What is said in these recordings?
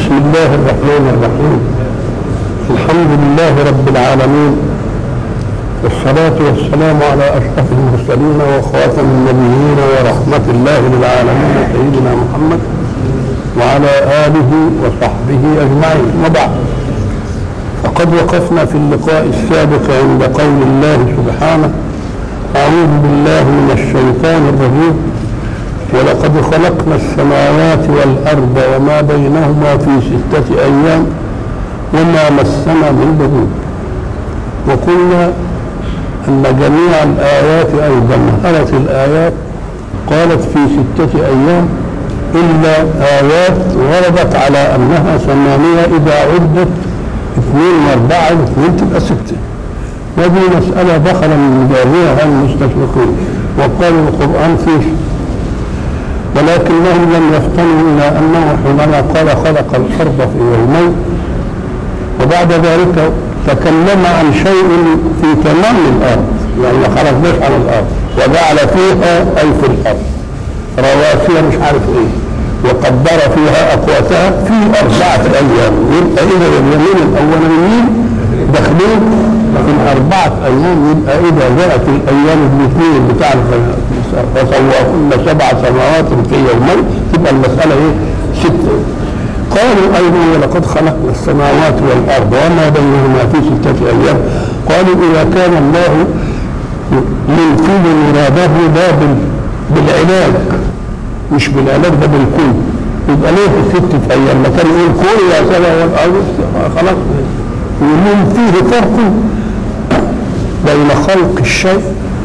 بسم الله الرحمن الرحيم الحمد لله رب العالمين والصلاة والسلام على أشرف المرسلين وخاتم النبيين ورحمة الله للعالمين سيدنا محمد وعلى آله وصحبه أجمعين وبعد فقد وقفنا في اللقاء السابق عند قول الله سبحانه أعوذ بالله من الشيطان الرجيم ولقد خلقنا السماوات والأرض وما بينهما في ستة أيام وما مسنا من لغوب وقلنا أن جميع الآيات أو جمهرة الآيات قالت في ستة أيام إلا آيات وردت على أنها ثمانية إذا عدت اثنين وأربعة واثنين تبقى ستة هذه مسألة دخل من جميعها المستشرقين وقالوا القرآن فيه ولكنهم لم يفطنوا إلى أنه حينما قال خلق الأرض في يومين وبعد ذلك تكلم عن شيء في تمام الأرض يعني ما خرجناش عن الأرض وجعل فيها أي في الأرض رواسي مش عارف إيه وقدر فيها أقواتها في أربعة أيام يبقى إذا اليمين الأولانيين داخلين في الأربعة أيام يبقى إذا جاءت الأيام الاثنين بتاع فسواهن سبع سماوات في يومين تبقى المسألة إيه؟ ستة قالوا أيضا ولقد خلقنا السماوات والأرض وما بينهما في ستة أيام قالوا إذا كان الله ينفذ مراده لا بالعلاج مش بالعلاج ده بالكل يبقى ليه في ستة أيام ما كان يقول كل يا سبع والأرض خلاص ومن فيه فرق بين خلق الشيء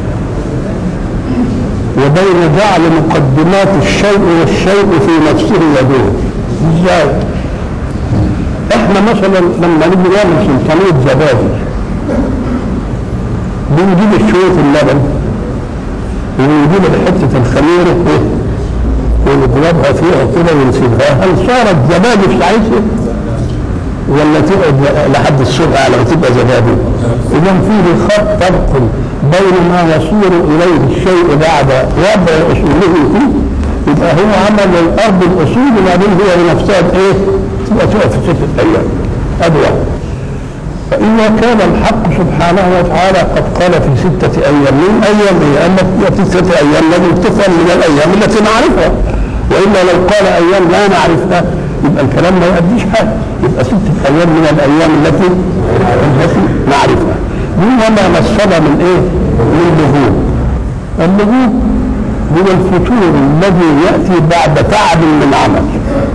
وبين جعل مقدمات الشيء والشيء في نفسه يدور ازاي احنا مثلا لما نيجي نعمل سلطانية زبادي بنجيب شوية اللبن ونجيب حتة الخميرة ونضربها فيها كده ونسيبها هل صارت زبادي في ساعتها ولا تقعد لحد الصبح على ما تبقى زبادي اذا فيه خط فرق بين ما يصير اليه الشيء بعد وضع اصوله فيه يبقى هو عمل الارض الاصول وبعدين هي بنفسها ايه؟ تبقى تقف في سته ايام ادوى فإذا كان الحق سبحانه وتعالى قد قال في ستة أيام من أيام هي أما في ستة أيام لازم تفهم من الأيام التي نعرفها وإلا لو قال أيام لا نعرفها يبقى الكلام ما يؤديش حاجة يبقى ستة أيام من الأيام التي التي نعرفها وما مسنا من إيه؟ من لغوب اللغوب هو الفتور الذي يأتي بعد تعب من عمل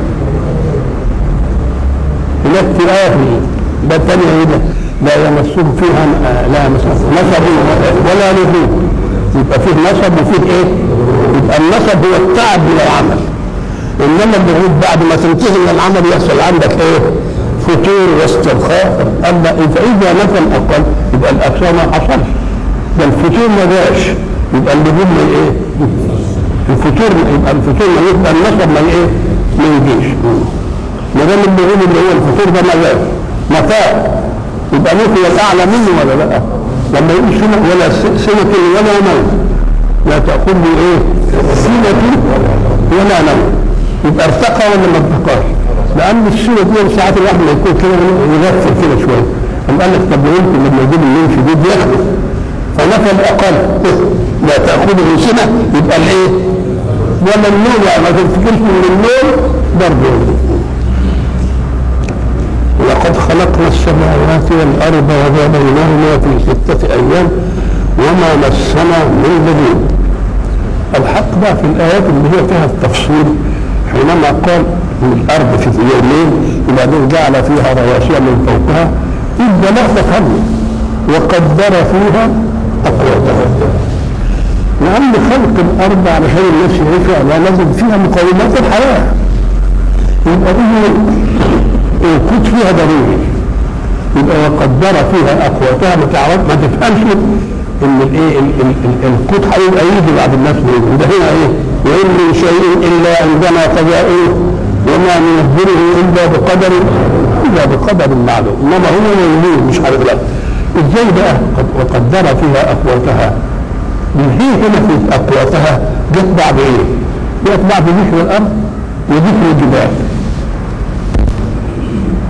هناك في آية ده الثانية ايه ده؟ لا يمسهم فيها لا يمسهم نصب ولا لغوب يبقى فيه نصب وفيه ايه؟ يبقى النصب هو التعب من العمل انما اللغوب بعد ما تنتهي من العمل يحصل عندك ايه؟ فتور واسترخاء اما فاذا نفى الاقل يبقى الاقصى ما حصلش ده الفتور ما جاش يبقى اللغوب من ايه؟ الفتور يبقى الفتور ما يبقى النصب ما ايه؟ ما يجيش ما دام اللغوب اللي هو الفتور ده ما جاش متاع يبقى ممكن اعلى منه ولا لا لما يقول سنة ولا سنة ولا نوم لا تأخذ لي ايه سنة ولا نوم يبقى ارتقى ولا ما ارتقاش لأن السنة دي ساعات الواحد ما يكون كده يغفل كده شوية أم قال لك طب يمكن لما يجيب النوم شديد يخلف فنفى الأقل لا تأخذه سنة يبقى الايه ولا النوم يعني ما تفتكرش من النوم برضه ولقد خلقنا السماوات والأرض وما بينهما في ستة أيام وما مسنا من لغوب الحق بقى في الآيات اللي هي فيها التفصيل حينما قال من الأرض في يومين وبعدين جعل فيها رواسي من فوقها إذا لا تفهم وقدر فيها أقواتها لأن خلق الأرض علشان الناس يعيشها لا لازم فيها مقومات الحياة يبقى إذا الكوت فيها ضروري يبقى وقدر فيها اقواتها ما تعرف ما تفهمش ان الايه الكوت هيبقى يجي بعد الناس وده هنا ايه وان من شيء الا عندنا قضاؤه وما ننزله الا بقدر الا بقدر معلوم انما هو موجود مش عارف لا ازاي بقى وقدر فيها اقواتها من هي هنا في اقواتها جت بعد ايه؟ جت بعد ذكر الارض وذكر الجبال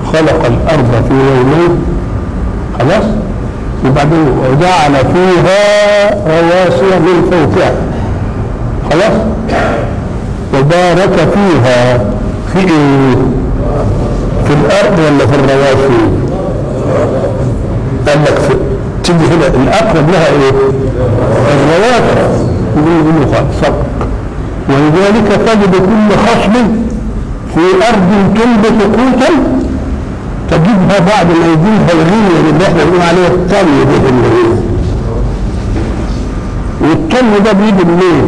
خلق الارض في يومين خلاص وبعدين وجعل فيها رواسي من فوقها خلاص وبارك فيها في ايه في الارض ولا في الرواسي قال لك في تيجي هنا الاقرب لها ايه الرواسي يقولوا صدق ولذلك تجد كل خصم في ارض تنبت قوتا تجدها بعد ما يجيبها الغية اللي احنا بنقول عليها الطمي دي الغية والطمي ده بيجي منين؟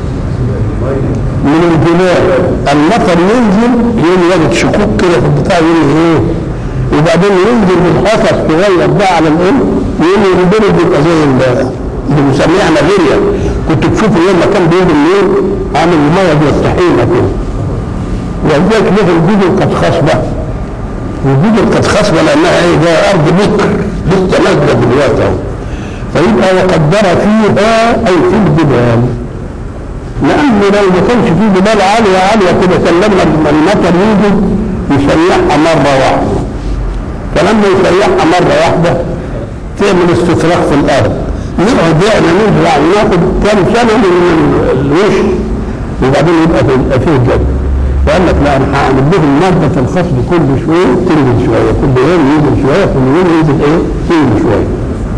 من الجبال المطر ينزل يوم يجد شكوك كده في البتاع يقول ايه وبعدين ينزل بالحصص صغير ده على الايه يقول ينضرب يبقى زي ال- اللي بنسميه احنا غيريا كنت تشوف يوم ما كان بيجي الليل عامل الميه دي الطحينه كده ولذلك له الجزر قد خصبه الجزر قد خصبه لانها ايه ده ارض بكر لسه نازله دلوقتي اهو فيبقى وقدر فيها اي في الجبال لانه لو ما كانش في جبال عاليه عاليه كده كان لما المطر يجي يسيحها مره واحده فلما يسيحها مره واحده تعمل استطراق في الارض نقعد احنا نزرع وناخد كام سنه من الوش وبعدين يبقى في- فيه جد فقال لك لا انا هعمل لهم ماده الخصب كل شويه تنزل شويه كل يوم ينزل شويه كل يوم ينزل ايه؟ ينزل شويه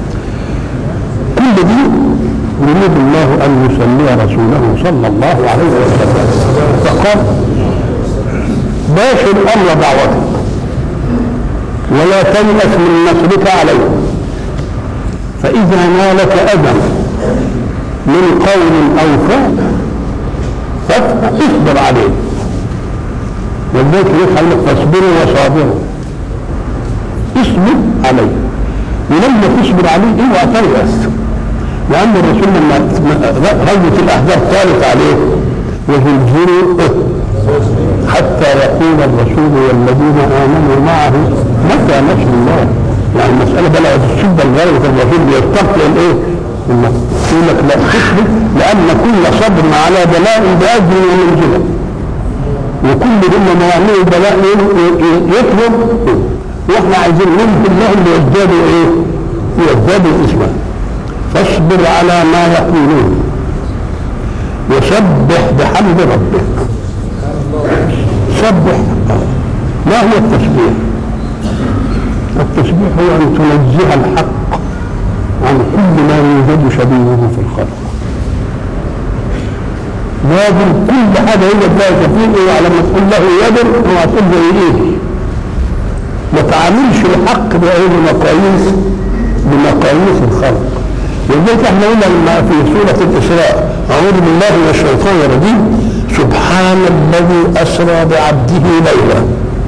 كل دي يريد الله ان يسمي رسوله صلى الله عليه وسلم فقال باشر امر دعوتك ولا تيأس من نصرك عليه فإذا نالك أذى من قول أو فعل فاصبر عليه ولذلك يقول لك فاصبروا وصابروا اصبر عليه ولما تصبر عليه اوعى تيأس لأن الرسول لما غزوة الأحزاب طالت عليه وزلزلوا حتى يقول الرسول والذين آمنوا معه متى نصر الله يعني المسألة بلغت الشدة لدرجة الرسول بيستقطع الإيه؟ يقول لك لا تصبر لأن كل صبر على بلاء بأجر ومنزلة وكل هم ما يعملوا بلاء يطلب واحنا عايزين ننزل لهم ليزدادوا ايه؟ ليزدادوا اسما فاصبر على ما يقولون وسبح بحمد ربك سبح ما هو التسبيح التسبيح هو ان تنزه الحق عن كل ما يوجد شبيهه في الخلق لازم كل حاجه يوجد لها شبيه اوعى لما تقول له يد اوعى تقول زي ايه ما تعاملش الحق بايه بمقاييس بمقاييس الخلق ولذلك احنا قلنا لما في سوره الاسراء اعوذ بالله من الشيطان الرجيم سبحان الذي اسرى بعبده ليلا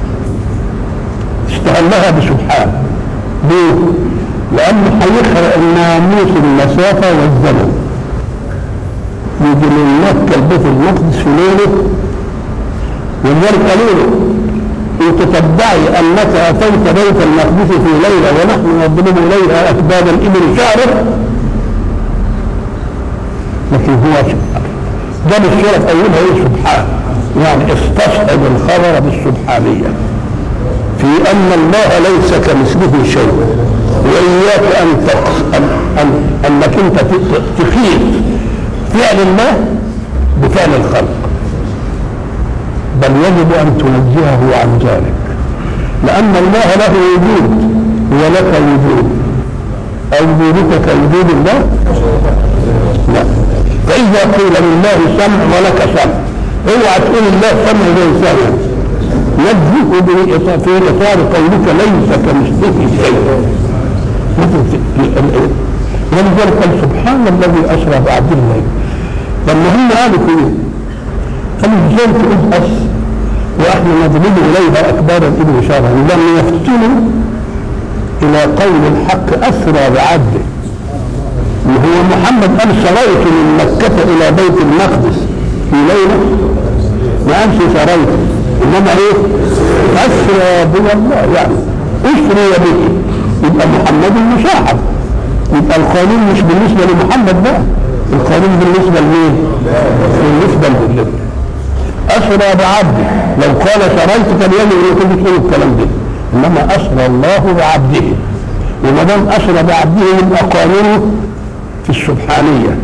استهلها بسبحان ليه؟ لأنه هيخرق الناموس المسافة والزمن يجي من مكة لبيت المقدس في ليلة ولذلك قالوا له إن تتبعي أنك أتيت بيت المقدس في ليلة ونحن نضرب ليلة أكباد الإبل شعره لكن هو ده السورة في أولها إيه سبحان يعني استصحب الخبر بالسبحانية في أن الله ليس كمثله شيء وإياك أن تقص أن أن أنك أنت تخيل فعل الله بفعل الخلق بل يجب أن تنزهه عن ذلك لأن الله له وجود ولك وجود أو وجودك كوجود الله لا فإذا قيل لله سمع ولك سمع اوعى تقول الله سمع زي سمع نجزه في اطار قولك ليس كمثله شيء ولذلك قال سبحان الذي اسرى بعبد الليل لما هم قالوا كده قالوا ازاي تقول اس واحنا نضرب اليها اكبار الابل شرها لم يفتنوا الى قول الحق اسرى بعبده هو محمد قال سريت من مكة إلى بيت المقدس في ليلة ما قالش سريت إنما إيه؟ أسرى بنا الله يعني أسري به يبقى محمد مشاحب يبقى القانون مش بالنسبة لمحمد بقى القانون بالنسبة لمين؟ بالنسبة لله أسرى بعبده لو قال سريت كان يجب أن يكون بتقول الكلام ده انما اسرى الله بعبده وما دام اسرى بعبده يبقى قانونه في السبحانيه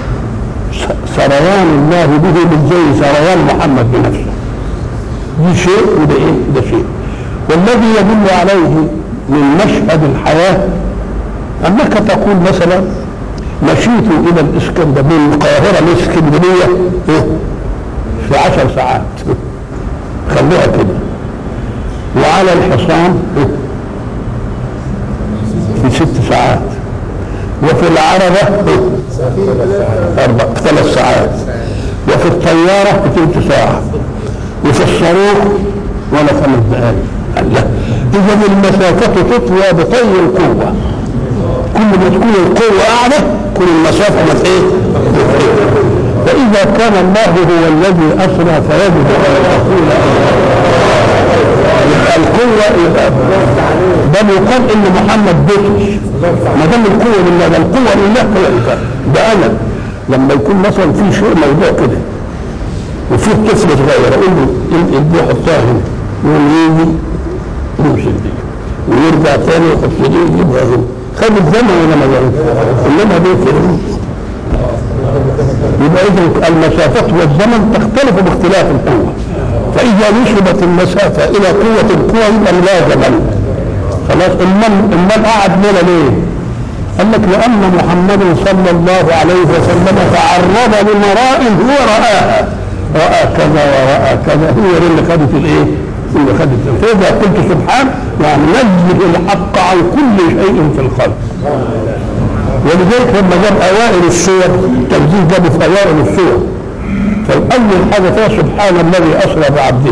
سريان الله به مش زي سريان محمد بنفسه دي شيء وده ايه ده شيء والذي يدل عليه من مشهد الحياه انك تقول مثلا مشيت الى الاسكندريه من القاهره لاسكندريه إيه؟ في عشر ساعات خلوها كده وعلى الحصان إيه؟ في ست ساعات وفي العربة إيه؟ أربع ثلاث ساعات وفي الطيارة في ثلث ساعة وفي الصاروخ ولا خمس دقائق لا إذا المسافة تطوى بطي القوة كل ما تكون القوة أعلى كل المسافة ما إيه؟ فإذا كان الله هو الذي أسرى فيجب أن يقول يبقى القوة يبقى بل يقال إن محمد بطش ما دام القوة لله ده القوة لله ده أنا لما يكون مثلا في شيء موضوع كده وفي طفل صغير اقول له البوح حطها هنا يقول يجي يمسك دي ويرجع تاني يحط دي يجيبها هنا خد الزمن ولا ما جاي انما دي كده يبقى اذا المسافات والزمن تختلف باختلاف القوه فاذا نسبت المسافه الى قوه القوى يبقى لا زمن خلاص امال امال قعد لنا ليه؟ قال لك لان محمد صلى الله عليه وسلم تعرض لمراء هو راها راى كذا وراى كذا هي دي اللي خدت الايه؟ اللي خدت فاذا قلت سبحان يعني نزه الحق عن كل شيء في الخلق ولذلك لما جاب اوائل السور التنزيه جابه في اوائل السور فالاول حاجه فيها سبحان الذي اسرى بعبده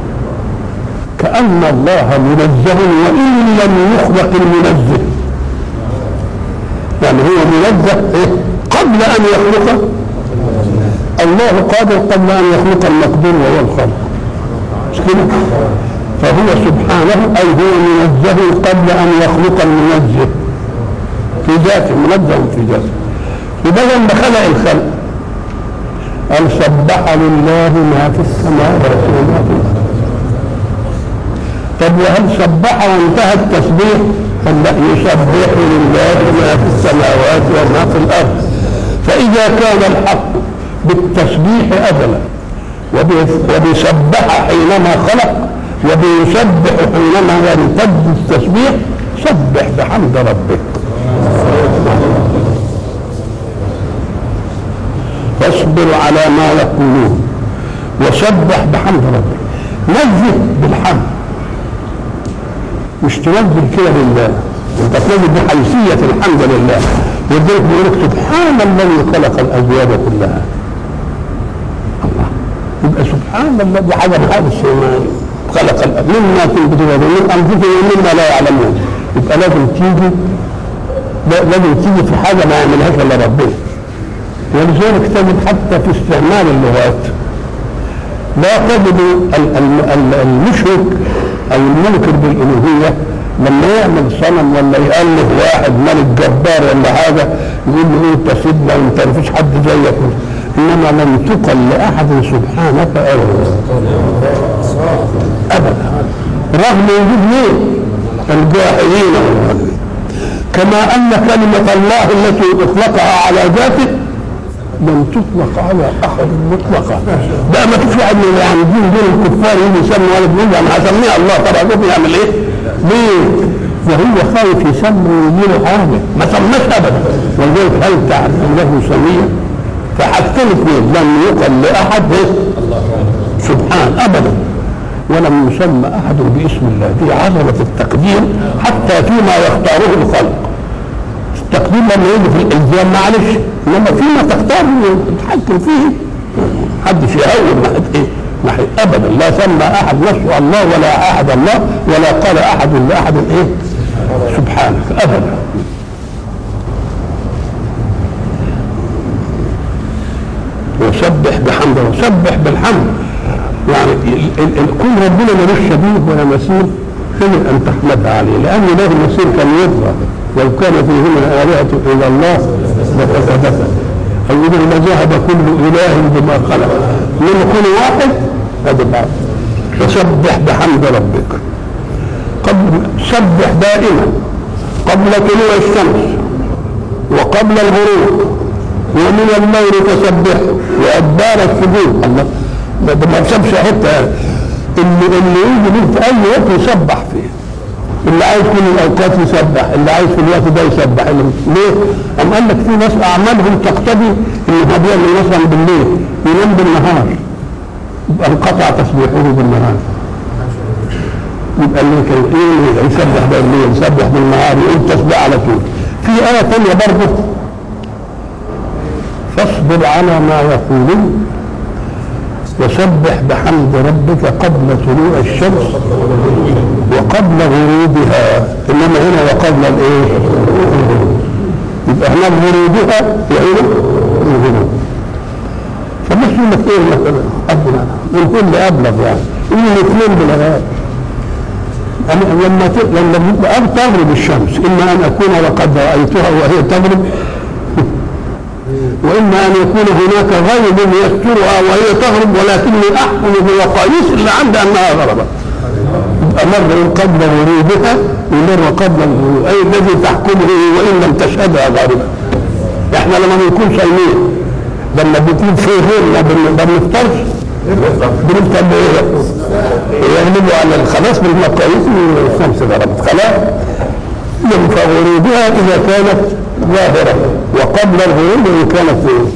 كان الله منزه وان لم يخلق المنزه يعني هو منزه إيه؟ قبل ان يخلق الله قادر قبل ان يخلق المقدور وهو الخلق مش كده فهو سبحانه اي هو منزه قبل ان يخلق المنزه في ذاته منزه في ذاته وبدل ما خلق الخلق قال سبح لله ما في السماوات وما في الارض طب وهل سبح وانتهى التسبيح قال لا يسبح لله ما في السماوات وما في الارض فاذا كان الحق بالتسبيح ازلا وبيسبح حينما خلق وبيسبح حينما يمتد التسبيح سبح بحمد ربك واصبر على ما يقولون وسبح بحمد ربك نزه بالحمد مش تنزل كده لله انت تنزل بحيثيه الحمد لله ولذلك بيقول لك سبحان الذي خلق الازواج كلها الله يبقى سبحان الذي عجب هذا الشيء خلق مما تنبت من انفسهم ومما لا يعلمون يبقى لازم تيجي لازم تيجي في حاجه ما يعملهاش الا ربنا ولذلك تجد حتى في استعمال اللغات لا تجد المشرك او المنكر بالالوهيه لما يعمل صنم ولا يأله واحد ملك جبار ولا حاجه يقول له انت سيدنا وانت مفيش حد زيك انما لم تقل لاحد سبحانك ابدا ابدا رغم وجود مين؟ الجاهلين كما ان كلمه الله التي اطلقها على ذاته لم تطلق على احد مطلقا بقى ما فيش واحد من يعني دين دين الكفار يجي يسمي ولد يقول انا هسميها الله طبعا شوف يعمل ايه؟ ليه؟ وهو خايف يسمي ويجيله حاجه ما سماش ابدا ولذلك هل تعرف له سميه؟ فحاجتين اثنين لم يقل لاحد ايه؟ سبحان ابدا ولم يسمى احد باسم الله دي عظمه التقدير حتى فيما يختاره الخلق التقدير لما يجي في الالزام معلش انما فيما تختار تتحكم فيه حدش يهون ناحيه ايه؟ ناحيه ابدا لا سمى احد نفسه الله ولا احد الله ولا قال احد لاحد ايه؟ سبحانك ابدا وسبح بحمده وسبح بالحمد يعني كل ربنا ملوش شبيه ولا مثيل يجب ان تحمدها عليه لان له مثيل كان يظهر لو كان فيهما آلهة إلى الله لفسدتا أو إذا لذهب كل إله بما خلق من كل واحد هذا بعض فسبح بحمد ربك قبل سبح دائما قبل طلوع الشمس وقبل الغروب ومن الليل فسبح وأدبار السجود الله ما ده ما سابش حتة اللي اللي يجي له في أي وقت يسبح فيه اللي عايز كل الأوقات يسبح اللي عايز في الوقت ده يسبح اللي ليه؟ أم قال لك في ناس أعمالهم تقتضي إن هو بيعمل مثلا بالليل ينام بالنهار يبقى انقطع تسبيحه بالنهار يبقى اللي كان ايه يسبح بالليل يسبح بالنهار يقول تسبيح على طول في آية ثانية برضه فاصبر على ما يقولون وسبح بحمد ربك قبل طلوع الشمس وقبل غروبها انما هنا وقبل الايه يبقى هناك غروبها وهنا الغروب فمش يقول لك ايه مثلا ابنا من كل ابلغ يعني يقول الاثنين بلغات أنا لما ت- لما أب تغرب الشمس إما أن أكون وقد رأيتها وهي تغرب وإما أن يكون هناك غيب يسترها وهي تغرب ولكني أحكم بمقاييس اللي عندي أنها غربت يبقى مرة قبل غروبها ومرة قبل الغروب أي الذي تحكمه وإن لم تشهدها غاربة إحنا لما بنكون صايمين لما بيكون في غير ما بن- ما بنفطرش بنفطر بإيه؟ يغلبوا على خلاص بالمقاييس الشمس غربت خلاص ينفع غروبها إذا كانت ظاهرة وقبل الغروب إذا كانت إيه؟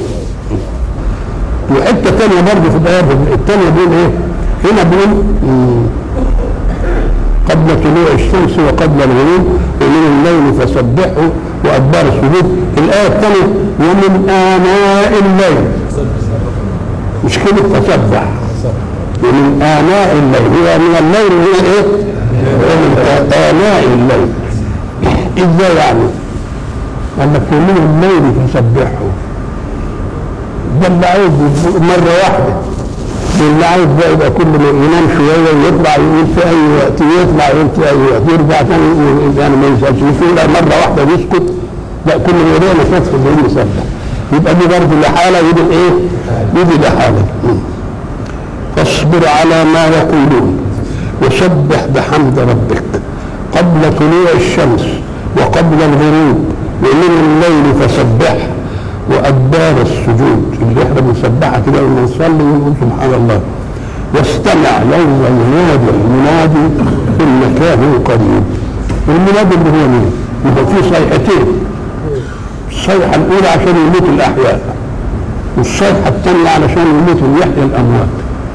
وحتة تانية برضه في الآية التانية بيقول إيه؟ هنا بيقول مم، قبل طلوع الشمس وقبل الغروب ومن الليل فسبحه وأدبار السجود الآية الثانية ومن آناء الليل مش كلمة تسبح ومن آناء الليل هي من الليل هي إيه؟ ومن آناء الليل إزاي يعني؟ قال لك ومن الليل فسبحه ده اللي عايز مرة واحدة اللي عايز بقى يبقى كل ما ينام شوية ويطلع يقول في أي وقت يطلع يقول في أي وقت يرجع تاني يقول يعني ما يسألش مش يقول مرة واحدة يسكت لا كل ما يلاقي نشاط في الليل يسبح يبقى دي برضه لحالة ودي إيه؟ ودي لحالة فاصبر على ما يقولون وسبح بحمد ربك قبل طلوع الشمس وقبل الغروب ومن الليل فسبح وأدبار السجود اللي احنا بنسبحها كده لما نصلي ونقول سبحان الله واستمع يوم ينادي المنادي إن كانوا قريب المنادي اللي هو مين؟ يبقى فيه صيحتين الصيحة الأولى عشان يموت الأحياء والصيحة الثانية علشان يموت يحيى الأموات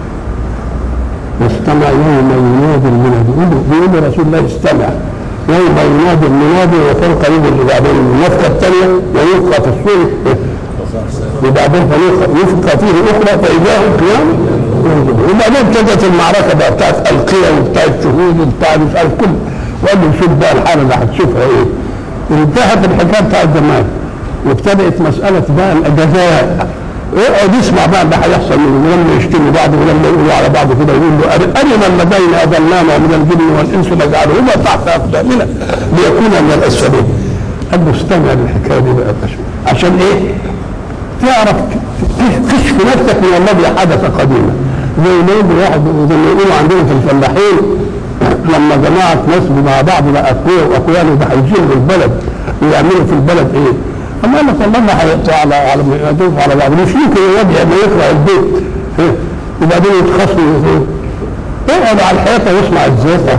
واستمع يوم ينادي المنادي يقول بيقول رسول الله استمع يوم ينادي المنادي وفوق يد اللي بعدين النفخة الثانية وينفخ في الصور وبعدين فنفخ- ينفخ فيه أخرى فإذا هم قيام ينظرون. وبعدين ابتدت المعركة بقى بتاعت القيا وبتاعت شهود وبتاع مش عارف كل وقال له شوف بقى الحالة اللي هتشوفها ايه انتهت الحكاية بتاعت زمان وابتدأت مسألة بقى الجزاء اقعد اسمع بقى اللي هيحصل منهم ولما يشتموا بعض ولما يقولوا على بعض كده يقول له أرنا اللذين أضلانا من الجن والإنس نجعلهما تحت أقدامنا ليكونا من الأسفلين قال له استمع للحكاية دي بقى يا باشا. عشان إيه؟ تعرف تكشف نفسك من الذي حدث قديما زي ما يقول واحد زي ما يقولوا عندنا في الفلاحين لما جماعة ناس مع بعض بقى أقوياء وأقوياء ده هيجيبوا البلد ويعملوا في البلد إيه؟ أما أنا والله ما هيقطع على على يدوس على بعض مش يمكن يودي ما يقرأ البيت إيه؟ وبعدين يتخصموا إيه؟ اقعد على الحيطة واسمع الزيطة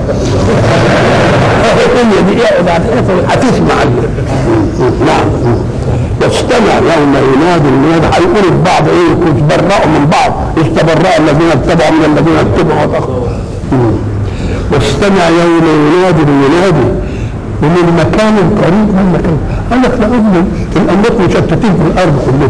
هي دي اقعد على الحيطة هتسمع ال- نعم واستمع يوم ينادي المنادي هيقولوا لبعض ايه يتبرأوا من بعض استبرأ الذين اتبعوا من الذين اتبعوا وتخ- واستمع يوم ينادي المنادي ومن مكان قريب من مكان قال لك لأن الأموات مشتتين في الأرض كلهم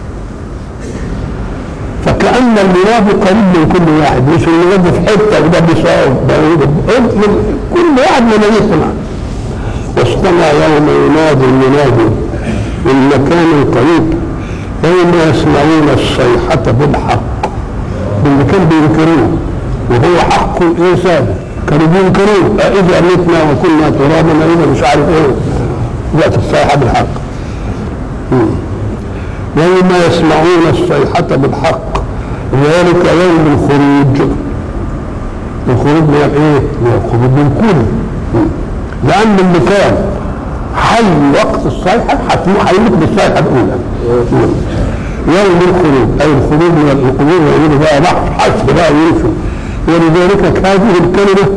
فكأن المنادي قريب من كل واحد مش المنادي في حتة وده بيصاب كل واحد من يسمع واستمع يوم ينادي المنادي من مكان قريب يوم يسمعون الصيحة بالحق بالمكان بينكروه وهو حق الإنسان كانوا بينكروه أإذا متنا وكنا ترابا أإذا مش عارف إيه جاءت الصيحة بالحق مم. يوم يسمعون الصيحة بالحق ذلك يوم الخروج الخروج من الايه؟ من الخروج من كل لان اللي كان حي وقت الصيحه هيموت بالصيحه الاولى يوم الخروج اي الخروج من القبور ويقولوا بقى بحر حسب بقى ينفوا ولذلك هذه الكلمه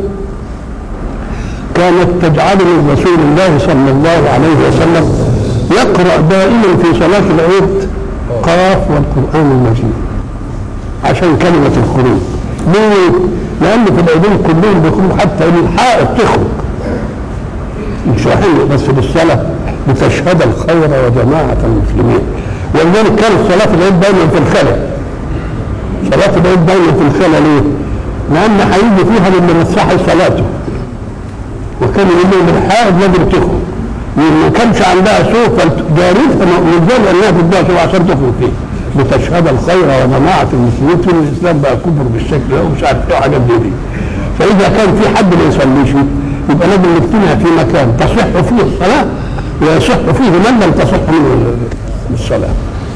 كانت تجعل من رسول الله صلى الله عليه وسلم يقرا دائما في صلاه العيد قاف والقران المجيد عشان كلمه الخروج ليه؟ لان في العيدين كلهم بيكونوا حتى الحائط تخرج مش رايحين بس بالصلاه لتشهد الخير وجماعه المسلمين ولذلك كانت صلاه العيد دايما في الخلا صلاه العيد دايما في الخلا ليه؟ لان هيجي فيها لما نصحي صلاته وكان يقول لهم الحائض لازم تخرج وما كانش عندها سوق جارتها مجرد انها تديها سوق عشان تخرج فيه لتشهد الخير وجماعه المسلمين في الاسلام بقى كبر بالشكل ده ومش عارف ايه وحاجات دي, دي فاذا كان في حد ما يصليش يبقى لازم نجتمع في مكان تصح فيه الصلاه ويصح فيه من لم تصح منه الصلاه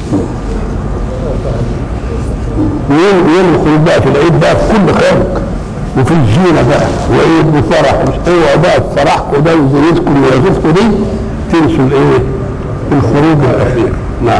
وين وين الخروج بقى في العيد بقى في كل خارج وفي الزينه بقى وعيد وفرح اوعوا بقى فرحكم ده وزينتكم ووظيفتكم دي تنسوا الايه؟ الخروج الاخير نعم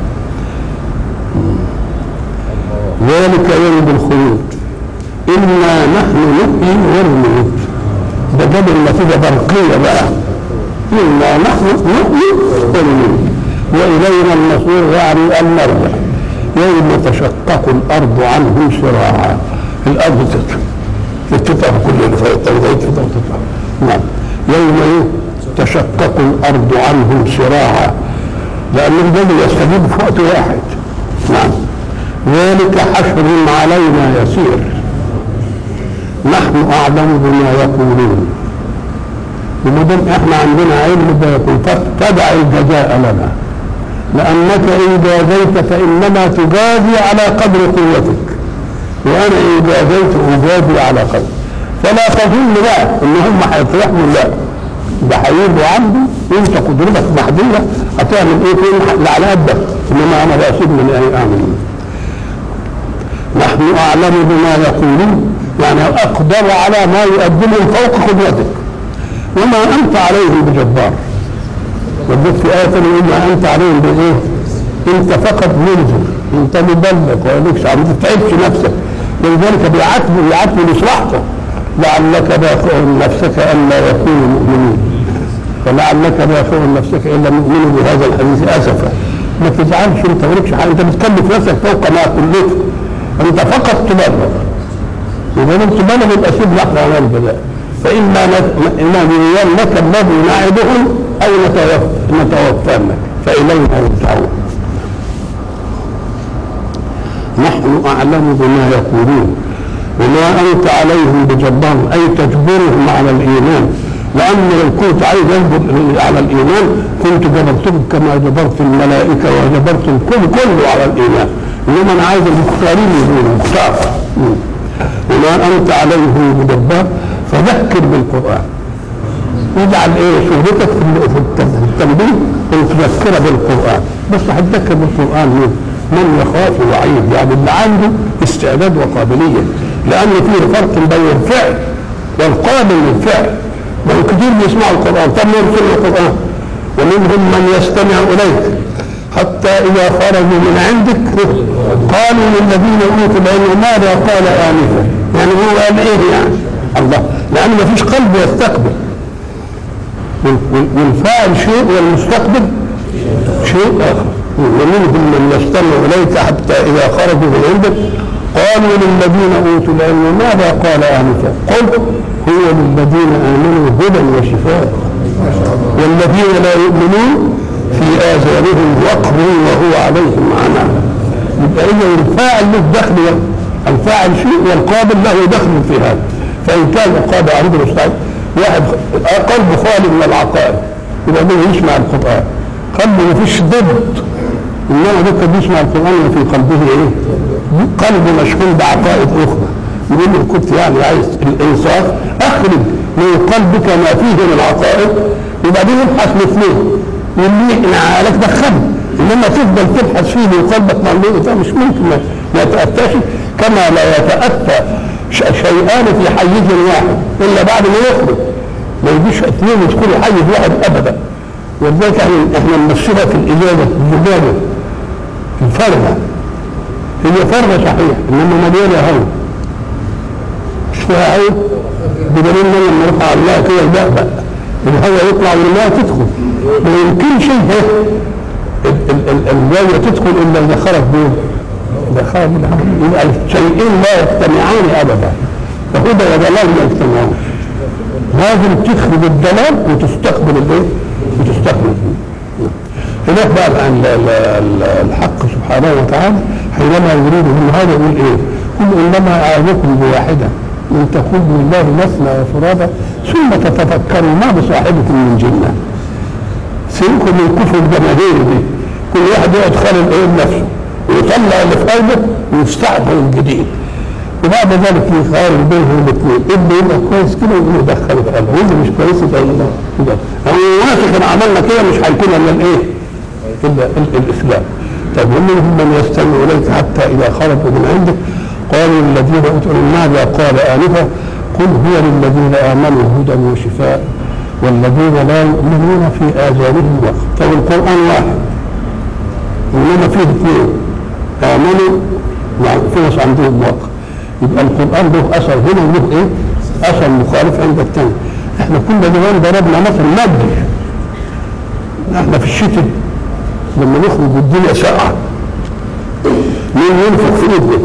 ذلك يوم الخروج انا نحن نحيي ونميت ده جاب النتيجه برقيه بقى انا نحن نحيي ونميت والينا المصير يعني المرجع يوم تشقق الارض عنهم سراعا الارض تترك تتقطع كل اللي فوق الطريق تتقطع نعم يوم ايه تشقق الارض عنهم سراعا لانهم بدوا يستجيبوا في وقت واحد نعم ذلك حشر علينا يسير نحن اعلم بما يقولون وما دام احنا عندنا علم ده يكون تدع الجزاء لنا لانك ان جازيت فانما تجازي على قدر قوتك وانا ان جازيت اجازي على قدر فلا تظن بقى ان هم هيفرحوا لا ده هيجوا عندي انت قدرتك محدوده هتعمل ايه فين اللي على قدك انما انا بأسيب من ايه اعمل نحن اعلم بما يقولون يعني اقدر على ما يقدمهم فوق قدرتك وما انت عليهم بجبار وجدت في آية وما أنت عليهم بإيه؟ أنت فقط منذر أنت مبلغ ولكش عم تتعبش نفسك ولذلك بيعاتبوا بيعاتبوا لصلاحته لعلك باخع نفسك ألا يكونوا مؤمنين ولعلك باخع نفسك إلا مؤمن بهذا الحديث أسفا ما تزعلش أنت ولكش حاجة أنت بتكلف نفسك فوق ما كلفت أنت فقط تبلغ إذا لم تبلغ يبقى سيب لحظة على البلاء فإما نرينك الذي نعدهم أو نتوفانك فإلينا يرجعون نحن أعلم بما يقولون وما أنت عليهم بجبار أي تجبرهم على الإيمان لأن لو كنت عايز أجبر على الإيمان كنت جبرتهم كما جبرت الملائكة وجبرت الكل كله على الإيمان إنما أنا عايز المختارين يقولوا مختار وما أنت عليهم بجبار فذكر بالقرآن اجعل ايه شهرتك في التنبيه وتذكر بالقرآن بس هتذكر بالقرآن مين؟ من يخاف وعيد يعني اللي عنده استعداد وقابلية لأن فيه فرق بين الفعل والقابل للفعل ما كتير بيسمعوا القرآن طب يرسل القرآن ومنهم من يستمع إليك حتى إذا خرجوا من عندك قالوا للذين أوتوا العلم ماذا قال آنفا يعني هو قال إيه يعني الله لأن ما فيش قلب يستقبل والفاعل شيء والمستقبل شيء آخر ومنهم من يستمع إليك حتى إذا خرجوا من عندك قالوا للذين أوتوا العلم ماذا قال آنفا قل هو للذين آمنوا هدى وشفاء والذين لا يؤمنون في آذانهم وقر وهو عليهم عمى يبقى إذا الفاعل له دخل الفاعل شيء والقابل له دخل في هذا فإن كان القابل عنده مستعد واحد قلبه خالي من العقائد يبقى ده يسمع القرآن قلبه ما فيش ضد انما ده بيسمع القرآن وفي قلبه ايه؟ قلبه مشغول بعقائد اخرى يقول له كنت يعني عايز الانصاف اخرج من قلبك ما فيه من عقائد وبعدين ابحث مثله واللي لك دخله انما تفضل تبحث فيه من قلبك مملوء ده مش ممكن ما يتاتاش كما لا يتاتى شيئان في حيز واحد الا بعد ما يخرج ما فيش اثنين يدخلوا حيز واحد ابدا ولذلك احنا احنا نمثلها في الازازه الزجاجه الفرده هي فرده صحيح انما مليانه هواء مش فيها هواء بدليل ان لما نرفع الله كده البأبأ الهواء يطلع والماء تدخل ما يمكنش ايه الزاويه تدخل الا اذا خرج دول اذا خرج يبقى الشيئين لا يجتمعان ابدا فهدى وضلال لا يجتمعان لازم تخرج الضلال وتستقبل الايه؟ وتستقبل هناك بقى عن الحق سبحانه وتعالى حينما يريد من هذا يقول ايه؟ قل انما اعظكم بواحده ان تقولوا لله مثنى وفرادى ثم تتفكروا ما بصاحبكم من جنه سيبكم من كفر الجماهير دي كل واحد يقعد خالد ايه بنفسه ويطلع اللي في قلبه ويستعبد الجديد وبعد ذلك يخارج بينهم الاثنين اللي يبقى كويس كده يقول يدخل في قلبه واللي مش كويس يبقى كده هو واثق ان عملنا كده مش هيكون الا الايه؟ الا الاسلام طب ومنهم من يستمع اليك حتى اذا خرجوا من عندك قالوا الذين اوتوا ماذا قال انفا قل هو للذين امنوا هدى وشفاء والذين لا يؤمنون في اذانهم وقت طب القران واحد انما فيه اثنين امنوا في ناس عندهم واقع يبقى القران له اثر هنا وله ايه؟ اثر مخالف عند الثاني احنا كنا زمان ضربنا مثل مادي احنا في الشتاء لما نخرج والدنيا ساقعه مين ينفخ في ايده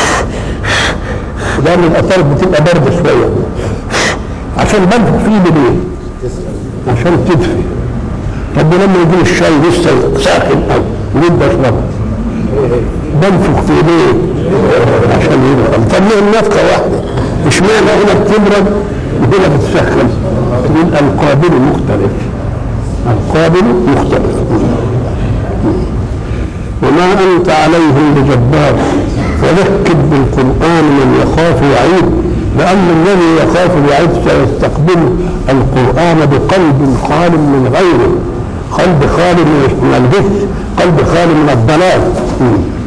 لان الاثار بتبقى بارده شويه عشان بنفخ في ايدي ليه؟ عشان تدفي طب لما يجي الشاي لسه ساخن قوي ودي اشربه بنفخ في ايديه عشان يدخل طب ليه النفخه واحده اشمعنى هنا بتبرد وهنا بتسخن تقول القابل مختلف القابل مختلف وما انت عليهم بجبار فذكر بالقران من يخاف وعيد لان الذي يخاف ويعيد سيستقبل القران بقلب خال من غيره قلب خالي من الهس قلب خالي من الضلال